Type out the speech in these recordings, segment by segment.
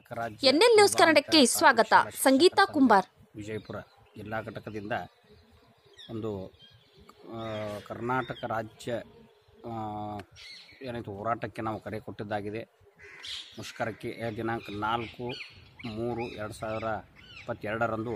ಕರ್ನಾಟಕ ರಾಜ್ಯ NL news ಕನ್ನಡಕ್ಕೆ ಅನುದಾನಿತ ಸ್ವಾಗತ ಪ್ರಾಥಮಿಕ ಶಾಲಾ ಸಂಗೀತಾ ಶಿಕ್ಷಕರ ಸಂಘ ಕುಂಬಾರ್ ವಿಜಯಪುರ ಜಿಲ್ಲಾ ಘಟಕದಿಂದ ಒಂದು ಆ, ಕರ್ನಾಟಕ ರಾಜ್ಯ ಆ, ಏನಾಯಿತು ಹೋರಾಟಕ್ಕೆ ನಾವು ಕರೆ ಕೊಟ್ಟಿದ್ದಾಗಿದೆ ಮುಷ್ಕರಕ್ಕೆ ಏ ದಿನಾಂಕ ನಾಲ್ಕು ಮೂರು ಎರಡು ಸಾವಿರ ಇಪ್ಪತ್ತೆರಡರಂದು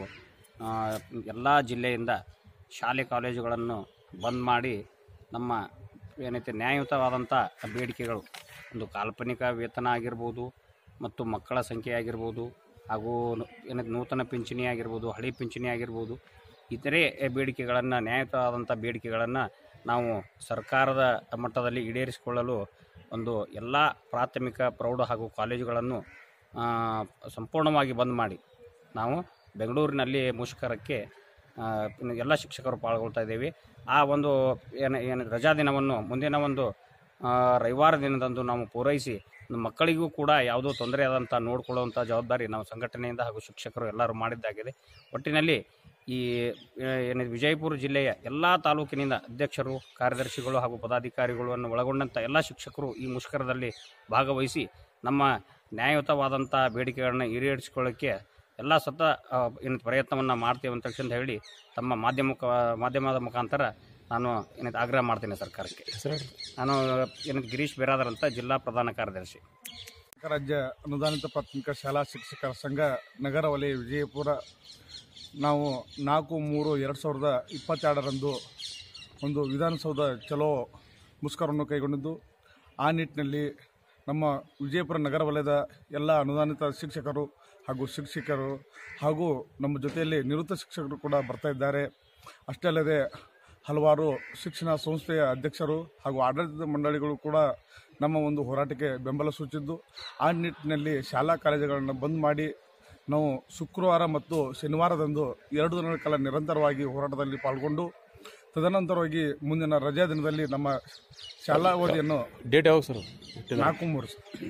ಎಲ್ಲ ಜಿಲ್ಲೆಯಿಂದ ಶಾಲೆ ಕಾಲೇಜುಗಳನ್ನು ಬಂದ್ ಮಾಡಿ ನಮ್ಮ ಏನೈತೆ ನ್ಯಾಯಯುತವಾದಂಥ ಬೇಡಿಕೆಗಳು ಒಂದು ಕಾಲ್ಪನಿಕ ವೇತನ ಆಗಿರ್ಬೋದು ಮತ್ತು ಮಕ್ಕಳ ಸಂಖ್ಯೆ ಆಗಿರ್ಬೋದು ಹಾಗೂ ನು- ಏನೈತೆ ನೂತನ ಪಿಂಚಣಿ ಆಗಿರ್ಬೋದು ಹಳೆ ಪಿಂಚಣಿ ಆಗಿರ್ಬೋದು ಇತರೆ ಬೇಡಿಕೆಗಳನ್ನು ನ್ಯಾಯಯುತವಾದಂಥ ಬೇಡಿಕೆಗಳನ್ನು ನಾವು ಸರ್ಕಾರದ ಮಟ್ಟದಲ್ಲಿ ಈಡೇರಿಸಿಕೊಳ್ಳಲು ಒಂದು ಎಲ್ಲ ಪ್ರಾಥಮಿಕ ಪ್ರೌಢ ಹಾಗೂ ಕಾಲೇಜುಗಳನ್ನು ಆ, ಸಂಪೂರ್ಣವಾಗಿ ಬಂದ್ ಮಾಡಿ ನಾವು ಬೆಂಗಳೂರಿನಲ್ಲಿ ಮುಷ್ಕರಕ್ಕೆ ಆ, ಇನ್ನು ಎಲ್ಲ ಶಿಕ್ಷಕರು ಪಾಲ್ಗೊಳ್ತಾ ಇದ್ದೇವೆ ಆ ಒಂದು ಏನು ಏನು ರಜಾ ದಿನವನ್ನು ಮುಂದಿನ ಒಂದು ಆ, ರವಿವಾರ ದಿನದಂದು ನಾವು ಪೂರೈಸಿ ನಮ್ಮ ಮಕ್ಕಳಿಗೂ ಕೂಡ ಯಾವುದೋ ತೊಂದರೆ ಆದಂಥ ನೋಡಿಕೊಳ್ಳುವಂಥ ಜವಾಬ್ದಾರಿ ನಾವು ಸಂಘಟನೆಯಿಂದ ಹಾಗೂ ಶಿಕ್ಷಕರು ಎಲ್ಲರೂ ಮಾಡಿದ್ದಾಗಿದೆ ಒಟ್ಟಿನಲ್ಲಿ ಈ ಆ, ಏನಿದೆ ವಿಜಯಪುರ ಜಿಲ್ಲೆಯ ಎಲ್ಲ ತಾಲೂಕಿನಿಂದ ಅಧ್ಯಕ್ಷರು ಕಾರ್ಯದರ್ಶಿಗಳು ಹಾಗೂ ಪದಾಧಿಕಾರಿಗಳನ್ನು ಒಳಗೊಂಡಂಥ ಎಲ್ಲ ಶಿಕ್ಷಕರು ಈ ಮುಷ್ಕರದಲ್ಲಿ ಭಾಗವಹಿಸಿ ನಮ್ಮ ನ್ಯಾಯಯುತವಾದಂಥ ಬೇಡಿಕೆಗಳನ್ನ ಈಡೇರಿಸಿಕೊಳ್ಳೋಕ್ಕೆ ಎಲ್ಲ ಸತ ಆ, ಏನು ಪ್ರಯತ್ನವನ್ನು ಮಾಡ್ತೇವೆ ಅಂತ ತಕ್ಷಣ ಹೇಳಿ ತಮ್ಮ ಮಾಧ್ಯಮ ಮಾಧ್ಯಮದ ಮುಖಾಂತರ ನಾನು ಏನಂತ ಆಗ್ರಹ ಮಾಡ್ತೇನೆ ಸರ್ಕಾರಕ್ಕೆ ನಾನು ಏನಂತ ಗಿರೀಶ್ ಬೇರಾದರ್ ಅಂತ ಜಿಲ್ಲಾ ಪ್ರಧಾನ ಕಾರ್ಯದರ್ಶಿ ಕರ್ನಾಟಕ ರಾಜ್ಯ ಅನುದಾನಿತ ಪ್ರಾಥಮಿಕ ಶಾಲಾ ಶಿಕ್ಷಕರ ಸಂಘ ನಗರ ವಲಯ ವಿಜಯಪುರ ನಾವು ನಾಲ್ಕು ಮೂರು ಎರಡು ಸಾವಿರದ ಇಪ್ಪತ್ತೆರಡರಂದು ಒಂದು ವಿಧಾನಸೌಧ ಚಲೋ ಮುಷ್ಕರವನ್ನು ಕೈಗೊಂಡಿದ್ದು ಆ ನಿಟ್ಟಿನಲ್ಲಿ ನಮ್ಮ ವಿಜಯಪುರ ನಗರ ವಲಯದ ಎಲ್ಲ ಅನುದಾನಿತ ಶಿಕ್ಷಕರು ಹಾಗೂ ಶಿಕ್ಷಕರು ಹಾಗೂ ನಮ್ಮ ಜೊತೆಯಲ್ಲಿ ನಿವೃತ್ತ ಶಿಕ್ಷಕರು ಕೂಡ ಬರ್ತಾ ಇದ್ದಾರೆ ಅಷ್ಟೇ ಅಲ್ಲದೆ ಹಲವಾರು ಶಿಕ್ಷಣ ಸಂಸ್ಥೆಯ ಅಧ್ಯಕ್ಷರು ಹಾಗೂ ಆಡಳಿತ ಮಂಡಳಿಗಳು ಕೂಡ ನಮ್ಮ ಒಂದು ಹೋರಾಟಕ್ಕೆ ಬೆಂಬಲ ಸೂಚಿದ್ದು ಆ ನಿಟ್ಟಿನಲ್ಲಿ ಶಾಲಾ ಕಾಲೇಜುಗಳನ್ನು ಬಂದ್ ಮಾಡಿ ನಾವು ಶುಕ್ರವಾರ ಮತ್ತು ಶನಿವಾರದಂದು ಎರಡು ದಿನಗಳ ಕಾಲ ನಿರಂತರವಾಗಿ ಹೋರಾಟದಲ್ಲಿ ಪಾಲ್ಗೊಂಡು ತದನಂತರವಾಗಿ ಮುಂದಿನ ರಜಾ ದಿನದಲ್ಲಿ ನಮ್ಮ ಶಾಲಾ ಅವಧಿಯನ್ನು ಡೇಟ್ ಯಾವಾಗ ಸರ್ ನಾಲ್ಕು ಮೂರು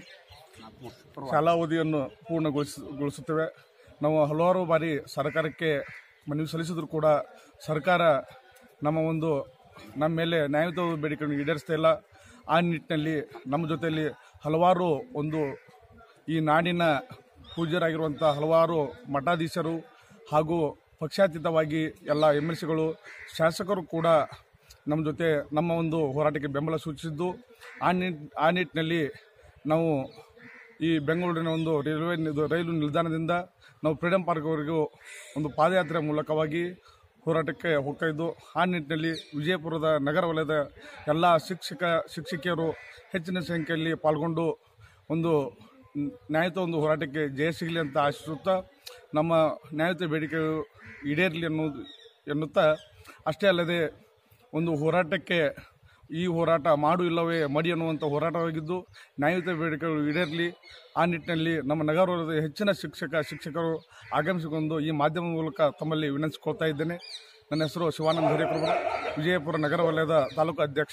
ಶಾಲಾ ಅವಧಿಯನ್ನು ಪೂರ್ಣಗೊಳಿಸಗೊಳಿಸುತ್ತೇವೆ ನಾವು ಹಲವಾರು ಬಾರಿ ಸರ್ಕಾರಕ್ಕೆ ಮನವಿ ಸಲ್ಲಿಸಿದ್ರು ಕೂಡ ಸರ್ಕಾರ ನಮ್ಮ ಒಂದು ನಮ್ಮ ಮೇಲೆ ನ್ಯಾಯಯುತ ಬೇಡಿಕೆಗಳನ್ನು ಈಡೇರಿಸ್ತಾ ಇಲ್ಲ ಆ ನಿಟ್ಟಿನಲ್ಲಿ ನಮ್ಮ ಜೊತೆಯಲ್ಲಿ ಹಲವಾರು ಒಂದು ಈ ನಾಡಿನ ಪೂಜ್ಯರಾಗಿರುವಂಥ ಹಲವಾರು ಮಠಾಧೀಶರು ಹಾಗೂ ಪಕ್ಷಾತೀತವಾಗಿ ಎಲ್ಲ ಎಮ್ ಎಲ್ ಸಿಗಳು ಶಾಸಕರು ಕೂಡ ನಮ್ಮ ಜೊತೆ ನಮ್ಮ ಒಂದು ಹೋರಾಟಕ್ಕೆ ಬೆಂಬಲ ಸೂಚಿಸಿದ್ದು ಆ ನಿಟ್ ಆ ನಿಟ್ಟಿನಲ್ಲಿ ನಾವು ಈ ಬೆಂಗಳೂರಿನ ಒಂದು ರೈಲ್ವೆ ಇದು ರೈಲು ನಿಲ್ದಾಣದಿಂದ ನಾವು ಫ್ರೀಡಂ ಪಾರ್ಕ್ವರೆಗೂ ಒಂದು ಪಾದಯಾತ್ರೆ ಮೂಲಕವಾಗಿ ಹೋರಾಟಕ್ಕೆ ಹೋಗ್ತಾ ಇದ್ದು ಆ ನಿಟ್ಟಿನಲ್ಲಿ ವಿಜಯಪುರದ ನಗರ ವಲಯದ ಎಲ್ಲ ಶಿಕ್ಷಕ ಶಿಕ್ಷಕಿಯರು ಹೆಚ್ಚಿನ ಸಂಖ್ಯೆಯಲ್ಲಿ ಪಾಲ್ಗೊಂಡು ಒಂದು ನ್ಯಾಯಯುತ ಒಂದು ಹೋರಾಟಕ್ಕೆ ಜಯ ಸಿಗಲಿ ಅಂತ ಆಶಿಸುತ್ತಾ ನಮ್ಮ ನ್ಯಾಯಯುತ ಬೇಡಿಕೆಗಳು ಈಡೇರಲಿ ಅನ್ನೋದು ಎನ್ನುತ್ತಾ ಅಷ್ಟೇ ಅಲ್ಲದೆ ಒಂದು ಹೋರಾಟಕ್ಕೆ ಈ ಹೋರಾಟ ಮಾಡು ಇಲ್ಲವೇ ಮಡಿ ಅನ್ನುವಂಥ ಹೋರಾಟವಾಗಿದ್ದು ನ್ಯಾಯಯುತ ಬೇಡಿಕೆಗಳು ಈಡೇರಲಿ ಆ ನಿಟ್ಟಿನಲ್ಲಿ ನಮ್ಮ ನಗರದ ಹೆಚ್ಚಿನ ಶಿಕ್ಷಕ ಶಿಕ್ಷಕರು ಆಗಮಿಸಿಕೊಂಡು ಈ ಮಾಧ್ಯಮದ ಮೂಲಕ ತಮ್ಮಲ್ಲಿ ವಿನಂತಿಸಿಕೊಳ್ತಾ ಇದ್ದೇನೆ ನನ್ನ ಹೆಸರು ಶಿವಾನಂದ ಹಿರೇಕುರ್ಬ ವಿಜಯಪುರ ನಗರ ವಲಯದ ತಾಲೂಕು ಅಧ್ಯಕ್ಷ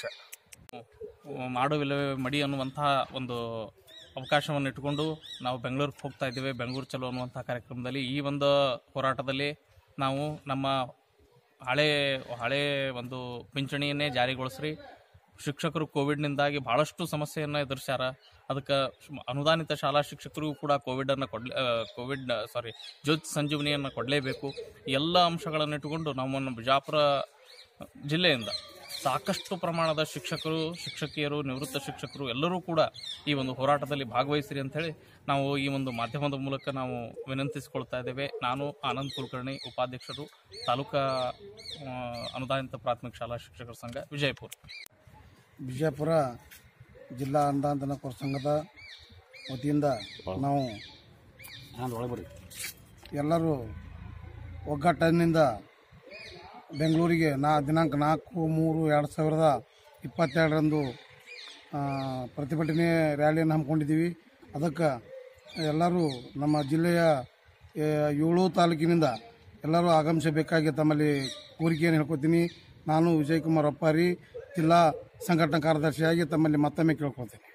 ಮಾಡುವಿಲ್ಲವೇ ಮಡಿ ಅನ್ನುವಂತಹ ಒಂದು ಅವಕಾಶವನ್ನು ಇಟ್ಟುಕೊಂಡು ನಾವು ಬೆಂಗಳೂರಿಗೆ ಹೋಗ್ತಾ ಇದ್ದೇವೆ ಬೆಂಗಳೂರು ಚಲೋ ಅನ್ನುವಂಥ ಕಾರ್ಯಕ್ರಮದಲ್ಲಿ ಈ ಒಂದು ಹೋರಾಟದಲ್ಲಿ ನಾವು ನಮ್ಮ ಹಳೆ ಹಳೆ ಒಂದು ಪಿಂಚಣಿಯನ್ನೇ ಜಾರಿಗೊಳಿಸ್ರಿ ಶಿಕ್ಷಕರು ಕೋವಿಡ್ನಿಂದಾಗಿ ಭಾಳಷ್ಟು ಸಮಸ್ಯೆಯನ್ನು ಎದುರಿಸ್ಯಾರ ಅದಕ್ಕೆ ಅನುದಾನಿತ ಶಾಲಾ ಶಿಕ್ಷಕರಿಗೂ ಕೂಡ ಕೋವಿಡನ್ನು ಕೊಡ್ಲೇ ಆ, ಕೋವಿಡ್ ಸಾರಿ ಜ್ಯೋತಿ ಸಂಜೀವನಿಯನ್ನು ಕೊಡಲೇಬೇಕು ಎಲ್ಲ ಅಂಶಗಳನ್ನು ಇಟ್ಟುಕೊಂಡು ನಮ್ಮ ಬಿಜಾಪುರ ಜಿಲ್ಲೆಯಿಂದ ಸಾಕಷ್ಟು ಪ್ರಮಾಣದ ಶಿಕ್ಷಕರು ಶಿಕ್ಷಕಿಯರು ನಿವೃತ್ತ ಶಿಕ್ಷಕರು ಎಲ್ಲರೂ ಕೂಡ ಈ ಒಂದು ಹೋರಾಟದಲ್ಲಿ ಭಾಗವಹಿಸಿರಿ ಅಂತೇಳಿ ನಾವು ಈ ಒಂದು ಮಾಧ್ಯಮದ ಮೂಲಕ ನಾವು ವಿನಂತಿಸಿಕೊಳ್ತಾ ಇದ್ದೇವೆ ನಾನು ಆನಂದ್ ಕುಲಕರ್ಣಿ ಉಪಾಧ್ಯಕ್ಷರು ತಾಲೂಕಾ ಆ, ಅನುದಾನಿತ ಪ್ರಾಥಮಿಕ ಶಾಲಾ ಶಿಕ್ಷಕರ ಸಂಘ ವಿಜಯಪುರ ಬಿಜಾಪುರ ಜಿಲ್ಲಾ ಅನುದಾನ ಕೋರ್ ಸಂಘದ ವತಿಯಿಂದ ನಾವು ನಾನು ಒಳಗೆ ಬರ್ರಿ ಎಲ್ಲರೂ ಒಗ್ಗಟ್ಟಿನಿಂದ ಬೆಂಗಳೂರಿಗೆ ನಾ ದಿನಾಂಕ ನಾಲ್ಕು ಮೂರು ಎರಡು ಸಾವಿರದ ಇಪ್ಪತ್ತೆರಡರಂದು ಆ, ಪ್ರತಿಭಟನೆ ರ್ಯಾಲಿಯನ್ನು ಹಮ್ಮಿಕೊಂಡಿದ್ದೀವಿ ಅದಕ್ಕೆ ಎಲ್ಲರೂ ನಮ್ಮ ಜಿಲ್ಲೆಯ ಆ, ಏಳು ತಾಲೂಕಿನಿಂದ ಎಲ್ಲರೂ ಆಗಮಿಸಬೇಕಾಗಿ ತಮ್ಮಲ್ಲಿ ಕೋರಿಕೆಯನ್ನು ಹೇಳ್ಕೊತೀನಿ ನಾನು ವಿಜಯಕುಮಾರ್ ಅಪ್ಪಾರಿ ಜಿಲ್ಲಾ ಸಂಘಟನಾ ಕಾರ್ಯದರ್ಶಿಯಾಗಿ ತಮ್ಮಲ್ಲಿ ಮತ್ತೊಮ್ಮೆ ಕೇಳ್ಕೊಳ್ತೇನೆ